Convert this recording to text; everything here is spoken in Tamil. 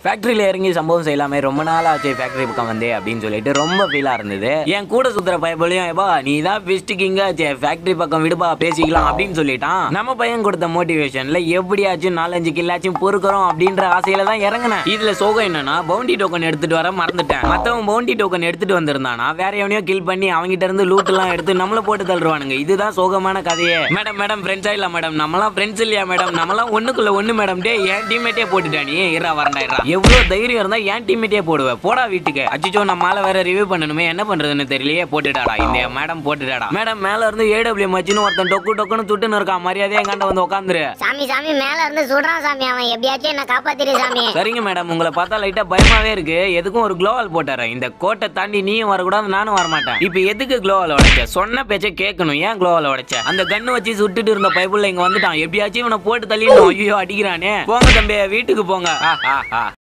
ஃபேக்டரியில இறங்கி சம்பவம் செய்யலாமே ரொம்ப நாள் ஆச்சு ஃபேக்டரி பக்கம் வந்தே அப்படின்னு சொல்லிட்டு ரொம்ப ஃபீலா இருந்தது என் கூட சுத்துற பையன் ஏபா நீ தான் பெஸ்ட் கிங்கா ஃபேக்டரி பக்கம் விடுபா பேசிக்கலாம் அப்படின்னு சொல்லிட்டான் நம்ம பையன் கொடுத்த மோட்டிவேஷன்ல எப்படியாச்சும் நாலஞ்சு கில்லாச்சும் பொறுக்கிறோம் அப்படின்ற ஆசையில தான் இறங்கினேன் இதுல சோகம் என்னன்னா பவுண்டி டோக்கன் எடுத்துட்டு வர மறந்துட்டேன் மத்தவன் பவுண்டி டோக்கன் எடுத்துட்டு வந்திருந்தானா வேற எவனையோ கில் பண்ணி அவங்கிட்ட இருந்து லூட் எல்லாம் எடுத்து நம்மள போட்டு தள்ளுவானுங்க இதுதான் சோகமான கதையே மேடம் மேடம் ஃப்ரெண்ட்ஸா இல்ல மேடம் நம்மலாம் ஃப்ரெண்ட்ஸ் இல்லையா மேடம் நம்மலாம் ஒண்ணுக்குள்ள ஒண்ணு மேடம் டே என் டீம்மேட்டே போட்டுட்டா நீ இரா வரண்டா இரா எவ்வளவு தைரியம் இருந்தா என் டீம்மேட்டே போடுவேன் போடா வீட்டுக்கு அச்சிச்சோ நம்ம மேல வேற ரிவ்யூ பண்ணணுமே என்ன பண்றதுன்னு தெரியலையே போட்டுட்டாடா இந்த மேடம் போட்டுட்டாடா மேடம் மேல இருந்து ஏடபிள்யூ மச்சின்னு ஒருத்தன் டொக்கு டொக்குன்னு துட்டுன்னு இருக்கான் மரியாதையா எங்காண்ட வந்து உட்காந்துரு சாமி சாமி மேல இருந்து சுடுறான் சாமி அவன் எப்படியாச்சும் என்ன காப்பாத்திரு சாமி சரிங்க மேடம் உங்களை பார்த்தா லைட்டா பயமாவே இருக்கு எதுக்கும் ஒரு குளோவால் போட்டுறேன் இந்த கோட்டை தாண்டி நீயும் வரக்கூடாது நானும் வரமாட்டேன் இப்போ எதுக்கு குளோவால் உடைச்ச சொன்ன பேச்சை கேட்கணும் ஏன் குளோவால் உடைச்ச அந்த கண்ணு வச்சு சுட்டுட்டு இருந்த பைப்புள்ள இங்க வந்துட்டான் எப்படியாச்சும் இவனை போட்டு தள்ளிடணும் ஐயோ அடிக்கிறானே போங்க தம்பி வீட்டுக்கு போங்க ஆ, ஆ, ஆ.